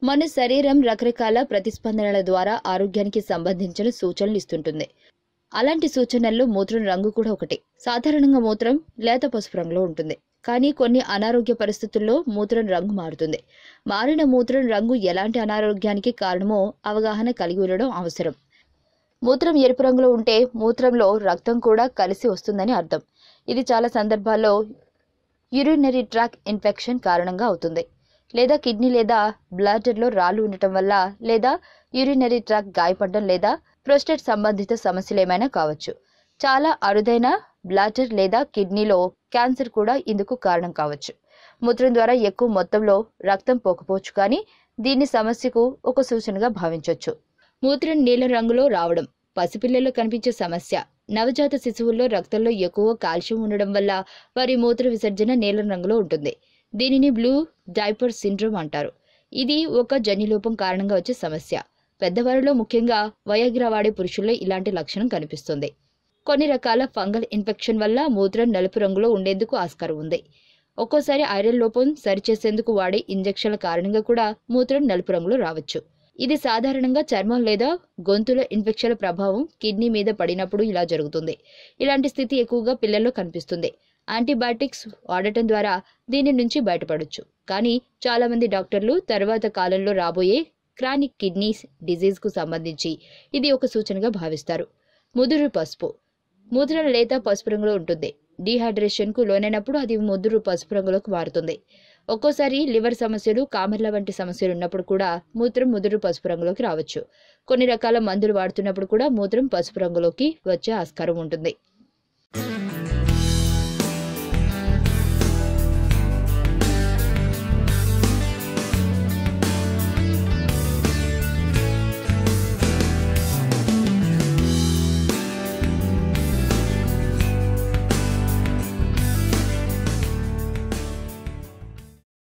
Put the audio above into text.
మన శరీరం రకరకాల ప్రతిస్పందనల ద్వారా ఆరోగ్యానికి సంబంధించిన సూచనలు ఇస్తుంటుంది అలాంటి సూచనల్లో మూత్రం రంగు కూడా ఒకటి సాధారణంగా మూత్రం లేత పసుపు రంగులో ఉంటుంది కానీ కొన్ని అనారోగ్య పరిస్థితుల్లో మూత్రం రంగు మారుతుంది మారిన మూత్రం రంగు ఎలాంటి అనారోగ్యానికి కారణమో అవగాహన కలిగి ఉండడం అవసరం మూత్రం ఎరుపు రంగులో ఉంటే మూత్రంలో రక్తం కూడా కలిసి వస్తుందని అర్థం ఇది చాలా సందర్భాల్లో యూరినరీ ట్రాక్ ఇన్ఫెక్షన్ కారణంగా అవుతుంది లేదా కిడ్నీ లేదా బ్లాడర్లో రాళ్ళు ఉండటం వల్ల లేదా యూరినరీ ట్రాక్ గాయపడడం లేదా ప్రోస్టేట్ సంబంధిత సమస్యలు ఏమైనా కావచ్చు చాలా అరుదైన బ్లాడర్ లేదా కిడ్నీలో క్యాన్సర్ కూడా ఇందుకు కారణం కావచ్చు మూత్రం ద్వారా ఎక్కువ మొత్తంలో రక్తం పోకపోవచ్చు కానీ దీన్ని సమస్యకు ఒక సూచనగా భావించవచ్చు మూత్రం నీల రంగులో రావడం పసిపిల్లల్లో కనిపించే సమస్య నవజాత శిశువుల్లో రక్తంలో ఎక్కువ కాల్షియం ఉండడం వల్ల వారి మూత్ర విసర్జన నీలం రంగులో ఉంటుంది దీనిని బ్లూ డైపర్ సిండ్రోమ్ అంటారు ఇది ఒక జన్యులోపం కారణంగా వచ్చే సమస్య పెద్దవారిలో ముఖ్యంగా వయోగ్ర వాడే పురుషుల్లో ఇలాంటి లక్షణం కనిపిస్తుంది కొన్ని రకాల ఫంగల్ ఇన్ఫెక్షన్ వల్ల మూత్రం నలుపు రంగులో ఉండేందుకు ఆస్కారం ఉంది ఒక్కోసారి ఐరన్ లోపం సరిచేసేందుకు వాడే ఇంజెక్షన్ల కారణంగా కూడా మూత్రం నలుపు రంగులో రావచ్చు ఇది సాధారణంగా చర్మం లేదా గొంతుల ఇన్ఫెక్షన్ల ప్రభావం కిడ్నీ మీద పడినప్పుడు ఇలా జరుగుతుంది ఇలాంటి స్థితి ఎక్కువగా పిల్లల్లో కనిపిస్తుంది యాంటీబయాటిక్స్ వాడటం ద్వారా దీని నుంచి బయటపడొచ్చు కానీ చాలా మంది డాక్టర్లు తర్వాత కాలంలో రాబోయే క్రానిక్ కిడ్నీస్ డిజీజ్కు సంబంధించి ఇది ఒక సూచనగా భావిస్తారు ముదురు పసుపు మూత్రం లేత పసుపు రంగులో ఉంటుంది డీహైడ్రేషన్కు లోనైనప్పుడు అది ముదురు పసుపు రంగులోకి మారుతుంది ఒక్కోసారి లివర్ సమస్యలు కామెర్ల వంటి సమస్యలు ఉన్నప్పుడు కూడా మూత్రం ముదురు పసుపు రంగులోకి రావచ్చు కొన్ని రకాల మందులు వాడుతున్నప్పుడు కూడా మూత్రం పసుపు రంగులోకి వచ్చే ఆస్కారం ఉంటుంది